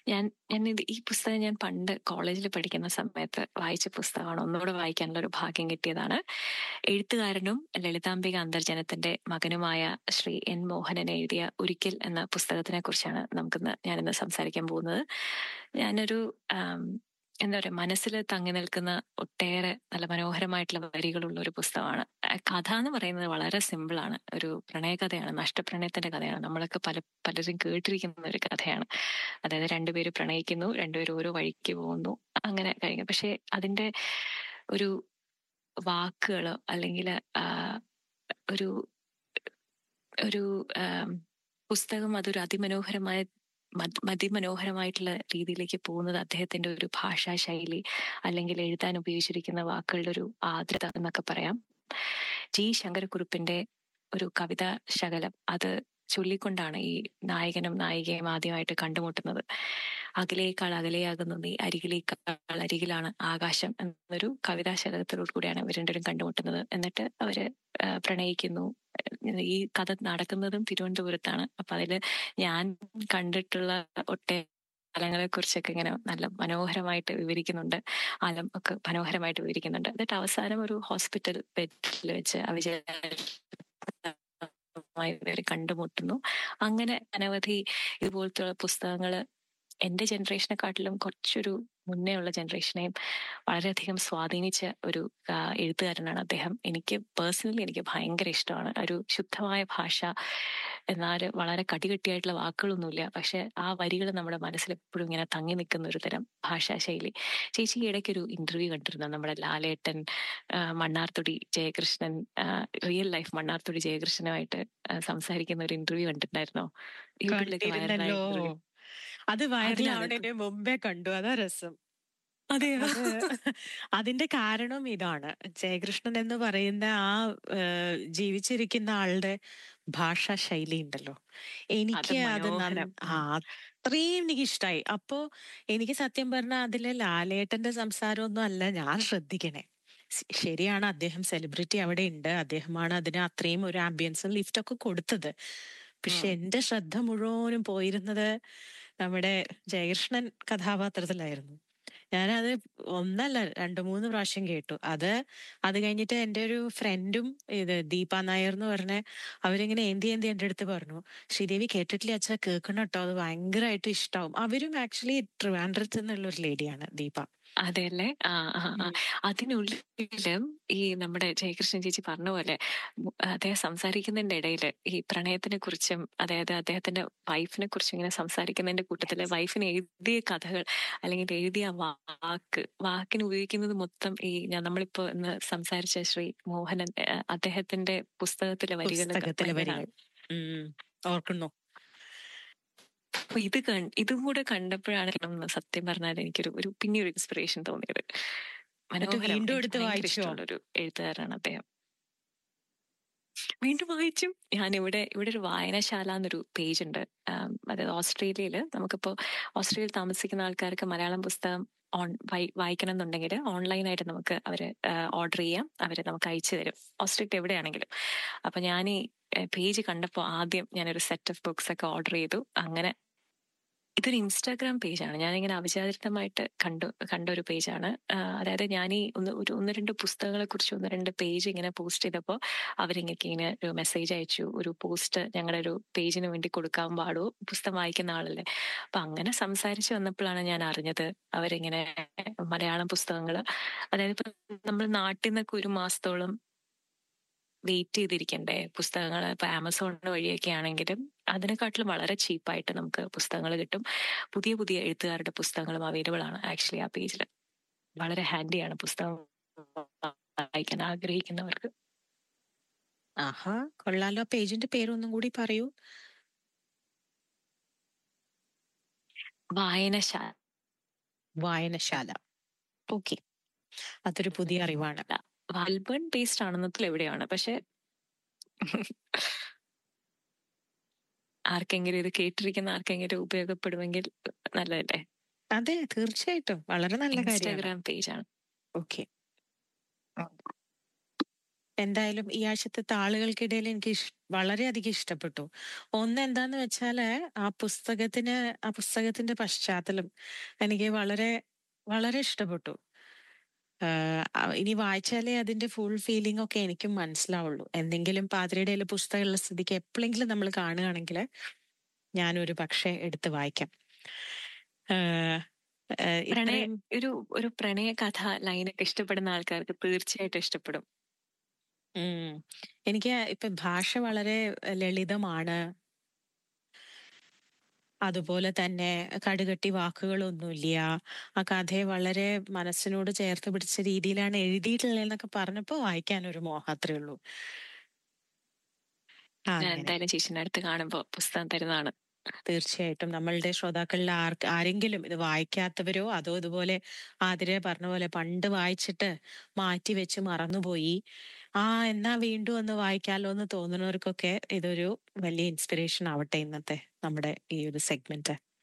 ഞാൻ ഞാൻ ഇത് ഈ പുസ്തകം ഞാൻ പണ്ട് കോളേജിൽ പഠിക്കുന്ന സമയത്ത് വായിച്ച പുസ്തകമാണ് ഒന്നുകൂടെ വായിക്കാനുള്ള ഒരു ഭാഗ്യം കിട്ടിയതാണ് എഴുത്തുകാരനും ലളിതാംബിക അന്തർജനത്തിന്റെ മകനുമായ ശ്രീ എൻ മോഹനൻ എഴുതിയ ഒരിക്കൽ എന്ന പുസ്തകത്തിനെ കുറിച്ചാണ് നമുക്കിന്ന് ഞാനിന്ന് സംസാരിക്കാൻ പോകുന്നത് ഞാനൊരു ആം, എന്താ പറയാ മനസ്സിൽ തങ്ങി നിൽക്കുന്ന ഒട്ടേറെ നല്ല മനോഹരമായിട്ടുള്ള വരികളുള്ള ഒരു പുസ്തകമാണ് ആ കഥ എന്ന് പറയുന്നത് വളരെ സിമ്പിൾ ആണ് ഒരു പ്രണയകഥയാണ് നഷ്ടപ്രണയത്തിന്റെ കഥയാണ് നമ്മളൊക്കെ പല പലരും കേട്ടിരിക്കുന്ന ഒരു കഥയാണ് അതായത് രണ്ടുപേര് പ്രണയിക്കുന്നു രണ്ടുപേരും ഓരോ വഴിക്ക് പോകുന്നു അങ്ങനെ കഴിഞ്ഞു പക്ഷെ അതിന്റെ ഒരു വാക്കുകളോ അല്ലെങ്കിൽ ഒരു ഒരു ആം, പുസ്തകം അതൊരു അതിമനോഹരമായ മത്- അതിമനോഹരമായിട്ടുള്ള രീതിയിലേക്ക് പോകുന്നത് അദ്ദേഹത്തിന്റെ ഒരു ഭാഷാ ശൈലി അല്ലെങ്കിൽ എഴുതാൻ ഉപയോഗിച്ചിരിക്കുന്ന വാക്കുകളുടെ ഒരു ആദ്രത എന്നൊക്കെ പറയാം ജി ശങ്കരക്കുറുപ്പിന്റെ ഒരു കവിതാ ശകലം അത് ചൊല്ലിക്കൊണ്ടാണ് ഈ നായകനും നായികയും ആദ്യമായിട്ട് കണ്ടുമുട്ടുന്നത് അകലേക്കാൾ അകലെയാകുന്നു നീ അരികിലേക്കാൾ അരികിലാണ് ആകാശം എന്നൊരു കവിതാ ശകലത്തിലൂടെ കൂടിയാണ് ഇവർ രണ്ടുപേരും കണ്ടുമുട്ടുന്നത് എന്നിട്ട് അവര് ആ, പ്രണയിക്കുന്നു ഈ കഥ നടക്കുന്നതും തിരുവനന്തപുരത്താണ് അപ്പൊ അതില് ഞാൻ കണ്ടിട്ടുള്ള ഒട്ടേ സ്ഥലങ്ങളെ കുറിച്ചൊക്കെ ഇങ്ങനെ നല്ല മനോഹരമായിട്ട് വിവരിക്കുന്നുണ്ട് ആലം ഒക്കെ മനോഹരമായിട്ട് വിവരിക്കുന്നുണ്ട് എന്നിട്ട് അവസാനം ഒരു ഹോസ്പിറ്റൽ ബെഡിൽ വെച്ച് അവിചാരിതമായി ഇവര് കണ്ടുമുട്ടുന്നു അങ്ങനെ അനവധി ഇതുപോലത്തെ പുസ്തകങ്ങള് എന്റെ ജനറേഷനെക്കാട്ടിലും കുറച്ചൊരു മുന്നേ ഉള്ള ജനറേഷനെയും വളരെയധികം സ്വാധീനിച്ച ഒരു ആ, എഴുത്തുകാരനാണ് അദ്ദേഹം എനിക്ക് പേഴ്സണലി എനിക്ക് ഭയങ്കര ഇഷ്ടമാണ് ഒരു ശുദ്ധമായ ഭാഷ എന്നാൽ വളരെ കടികട്ടിയായിട്ടുള്ള വാക്കുകളൊന്നുമില്ല പക്ഷെ ആ വരികൾ നമ്മുടെ മനസ്സിൽ എപ്പോഴും ഇങ്ങനെ തങ്ങി നിൽക്കുന്ന ഒരു തരം ഭാഷാ ശൈലി ചേച്ചി ഈ ഇടയ്ക്ക് ഒരു ഇന്റർവ്യൂ കണ്ടിരുന്നു നമ്മുടെ ലാലേട്ടൻ ആ, മണ്ണാർത്തുടി ജയകൃഷ്ണൻ റിയൽ ലൈഫ് മണ്ണാർത്തുടി ജയകൃഷ്ണനുമായിട്ട് ആ, സംസാരിക്കുന്ന ഒരു ഇന്റർവ്യൂ കണ്ടിട്ടുണ്ടായിരുന്നോ യൂട്യൂബിലൊക്കെ വൈറലായ കണ്ടിരുന്നല്ലോ ഇന്റർവ്യൂ അത് അതിലാണ് വൈറലാവുന്നതിന് മുമ്പേ കണ്ടു അതാ രസം അതെയോ അത് അതിന്റെ കാരണം ഇതാണ് ജയകൃഷ്ണൻ എന്ന് പറയുന്ന ആ ഏഹ്, ജീവിച്ചിരിക്കുന്ന ആളുടെ ഭാഷാ ശൈലി ഉണ്ടല്ലോ അത് എനിക്ക് അത് നന്ന- മനോഹരം ആ അത്രയും എനിക്ക് ഇഷ്ടായി അപ്പോ എനിക്ക് സത്യം പറഞ്ഞാൽ അതിലെ ലാലേട്ടന്റെ സംസാരമൊന്നും അല്ല ഞാൻ ശ്രദ്ധിക്കണേ സ് ശരിയാണ് അദ്ദേഹം സെലിബ്രിറ്റി അവിടെ ഉണ്ട് അദ്ദേഹമാണ് അതിന് അത്രയും ഒരു ആംബിയൻസും ലിഫ്റ്റ് ഒക്കെ കൊടുത്തത് പക്ഷെ ഉം. എന്റെ ശ്രദ്ധ മുഴുവനും പോയിരുന്നത് നമ്മുടെ ജയകൃഷ്ണൻ കഥാപാത്രത്തിലായിരുന്നു ഞാനത് ഒന്നല്ല രണ്ടു മൂന്ന് പ്രാവശ്യം കേട്ടു അത് അത് കഴിഞ്ഞിട്ട് എൻ്റെ ഒരു ഫ്രണ്ടും ഇത് ദീപ നായർ എന്ന് പറഞ്ഞ അവരിങ്ങനെ ഏന്തി ഏന്തി എൻ്റെ അടുത്ത് പറഞ്ഞു ശ്രീദേവി കേട്ടിട്ടില്ല അച്ഛാ കേൾക്കണം കേട്ടോ അത് ഭയങ്കരമായിട്ട് ഇഷ്ടാവും അവരും ആക്ച്വലി ട്രിവാൻഡ്രത്ത് നിന്നുള്ള ഒരു ലേഡിയാണ് ദീപ അതെല്ലേ ആ ആ ആ ഉം. അതിനുള്ളിലും ഈ നമ്മുടെ ജയകൃഷ്ണൻ ചേച്ചി പറഞ്ഞ പോലെ മു- അദ്ദേഹം സംസാരിക്കുന്നതിന്റെ ഇടയിൽ ഈ പ്രണയത്തിനെ കുറിച്ചും അതായത് അദ്ദേഹത്തിന്റെ വൈഫിനെ കുറിച്ചും ഇങ്ങനെ സംസാരിക്കുന്നതിന്റെ കൂട്ടത്തില് വൈഫിന് എഴുതിയ കഥകൾ അല്ലെങ്കിൽ എഴുതിയ വാക്ക് വാക്കിന് ഉപയോഗിക്കുന്നത് മൊത്തം ഈ ഞാൻ നമ്മളിപ്പോ ഇന്ന് സംസാരിച്ച ശ്രീ മോഹനൻ ഏഹ്, അദ്ദേഹത്തിന്റെ പുസ്തകത്തിലെ വരികളൊക്കെ പുസ്തകത്തിലെ ഭയങ്കര വരികൾ ഉം ഓർക്കുന്നു അപ്പൊ ഇത് കൺ ഇതും കൂടെ കണ്ടപ്പോഴാണ് ഒന്ന് സത്യം പറഞ്ഞാൽ എനിക്കൊരു ഒരു പിന്നെ ഒരു ഇൻസ്പിറേഷൻ തോന്നിയത് എന്നിട്ട് മനോഹരം വീണ്ടും എനിക്ക് എടുത്ത് ഭയങ്കര വായിച്ചോ ഇഷ്ടമുള്ള ഒരു എഴുത്തുകാരനാണ് അദ്ദേഹം വീണ്ടും വായിച്ചു ഞാൻ ഇവിടെ ഇവിടെ ഒരു വായനശാല എന്നൊരു പേജ് ഉണ്ട് ആം, അതായത് ഓസ്ട്രേലിയയിൽ നമുക്കിപ്പോ ഓസ്ട്രേലിയയിൽ താമസിക്കുന്ന ആൾക്കാർക്ക് മലയാളം പുസ്തകം ഓൺ വായിക്കണം എന്നുണ്ടെങ്കിൽ ഓൺലൈനായിട്ട് നമുക്ക് അവര് ഓർഡർ ചെയ്യാം അവര് നമുക്ക് അയച്ചു തരും ഓസ്ട്രേലിയ എവിടെയാണെങ്കിലും അപ്പൊ ഞാൻ ഈ പേജ് കണ്ടപ്പോൾ ആദ്യം ഞാനൊരു സെറ്റ് ഓഫ് ബുക്സ് ഒക്കെ ഓർഡർ ചെയ്തു അങ്ങനെ ഇതൊരു ഇൻസ്റ്റാഗ്രാം പേജാണ് ഞാനിങ്ങനെ അവിചാരിതമായിട്ട് കണ്ടു കണ്ട ഒരു പേജാണ് അതായത് ഞാൻ ഈ ഒന്ന് ഒരു ഒന്ന് രണ്ട് പുസ്തകങ്ങളെ കുറിച്ച് ഒന്ന് രണ്ട് പേജ് ഇങ്ങനെ പോസ്റ്റ് ചെയ്തപ്പോൾ അവരിങ്ങനെ ഇങ്ങനെ ഒരു മെസ്സേജ് അയച്ചു ഒരു പോസ്റ്റ് ഞങ്ങളുടെ ഒരു പേജിന് വേണ്ടി കൊടുക്കാൻ പാടുമോ പുസ്തകം വായിക്കുന്ന ആളല്ലേ അപ്പൊ അങ്ങനെ സംസാരിച്ച് വന്നപ്പോഴാണ് ഞാൻ അറിഞ്ഞത് അവരിങ്ങനെ മലയാളം പുസ്തകങ്ങൾ അതായത് ഇപ്പൊ നമ്മൾ നാട്ടിൽ നിന്നൊക്കെ ഒരു മാസത്തോളം വെയിറ്റ് ചെയ്തിരിക്കണ്ടേ പുസ്തകങ്ങൾ ഇപ്പൊ ആമസോൺ വഴിയൊക്കെ ആണെങ്കിലും അതിനെക്കാട്ടിലും വളരെ ചീപ്പായിട്ട് നമുക്ക് പുസ്തകങ്ങൾ കിട്ടും പുതിയ പുതിയ എഴുത്തുകാരുടെ പുസ്തകങ്ങളും അവൈലബിൾ ആണ് ആക്ച്വലി ആ പേജിൽ വളരെ ഹാൻഡിയാണ് പുസ്തകം വായിക്കാൻ ആഗ്രഹിക്കുന്നവർക്ക് ആഹാ കൊള്ളാലോ പേജിന്റെ പേരൊന്നും കൂടി പറയൂ വായനശാല വായനശാല ഓക്കെ അതൊരു പുതിയ അറിവാണ് വാൽബൺ ബേസ്ഡ് ആണെന്നതിൽ എവിടെയാണ് പക്ഷെ ആർക്കെങ്കിലും ഇത് കേട്ടിരിക്കുന്ന ആർക്കെങ്കിലും ഉപയോഗപ്പെടുമെങ്കിൽ നല്ലതല്ലേ അതെ തീർച്ചയായിട്ടും വളരെ നല്ല കാര്യമാണ് ഇൻസ്റ്റാഗ്രാം പേജാണ് ഓക്കെ എന്തായാലും ഈ ആഴ്ചത്തെ താളുകൾക്കിടയിൽ എനിക്ക് ഇഷ് വളരെയധികം ഇഷ്ടപ്പെട്ടു. ഒന്ന് എന്താന്ന് വെച്ചാല് ആ പുസ്തകത്തിന് ആ പുസ്തകത്തിന്റെ പശ്ചാത്തലം എനിക്ക് വളരെ വളരെ ഇഷ്ടപ്പെട്ടു. ആഹ് അ ഇനി വായിച്ചാലേ അതിന്റെ ഫുൾ ഫീലിംഗ് ഒക്കെ എനിക്കും മനസ്സിലാവുള്ളൂ. എന്തെങ്കിലും പാതിരയുടെ കയ്യില് പുസ്തകമുള്ള സ്ഥിതിക്ക് എപ്പളെങ്കിലും നമ്മള് കാണുകയാണെങ്കില് ഞാനൊരു പക്ഷേ എടുത്ത് വായിക്കാം. ആഹ് ഏഹ് പ്രണയ ഇത്രയും ഒരു ഒരു പ്രണയ കഥ ലൈനൊക്കെ ഇഷ്ടപ്പെടുന്ന ആൾക്കാർക്ക് തീർച്ചയായിട്ടും ഇഷ്ടപ്പെടും. ഉം. എനിക്ക് ഇപ്പൊ ഭാഷ വളരെ ലളിതമാണ്. അതുപോലെ തന്നെ കടുകട്ടി വാക്കുകളൊന്നുല്യ. ആ കഥയെ വളരെ മനസ്സിനോട് ചേർത്ത് പിടിച്ച രീതിയിലാണ് എഴുതിയിട്ടുള്ളേന്നൊക്കെ പറഞ്ഞപ്പോ വായിക്കാനൊരു മോഹം അത്രേ ഉള്ളൂ. ഞാൻ അങ്ങനെ. എന്തായാലും ചേച്ചീന്റെ അടുത്ത് കാണുമ്പോ പുസ്തകം തരുന്നതാണ്. തീർച്ചയായിട്ടും നമ്മളുടെ ശ്രോതാക്കളിൽ ആർക്ക് ആരെങ്കിലും ഇത് വായിക്കാത്തവരോ അതോ ഇതുപോലെ ആതിര പറഞ്ഞ പോലെ പണ്ട് വായിച്ചിട്ട് മാറ്റിവെച്ച് മറന്നുപോയി. ആ എന്നാ വീണ്ടും ഒന്ന് വായിക്കാലോ എന്ന് തോന്നുന്നവർക്കൊക്കെ ഇതൊരു വലിയ ഇൻസ്പിറേഷൻ ആവട്ടെ ഇന്നത്തെ നമ്മുടെ ഈ ഒരു സെഗ്മെന്റ്.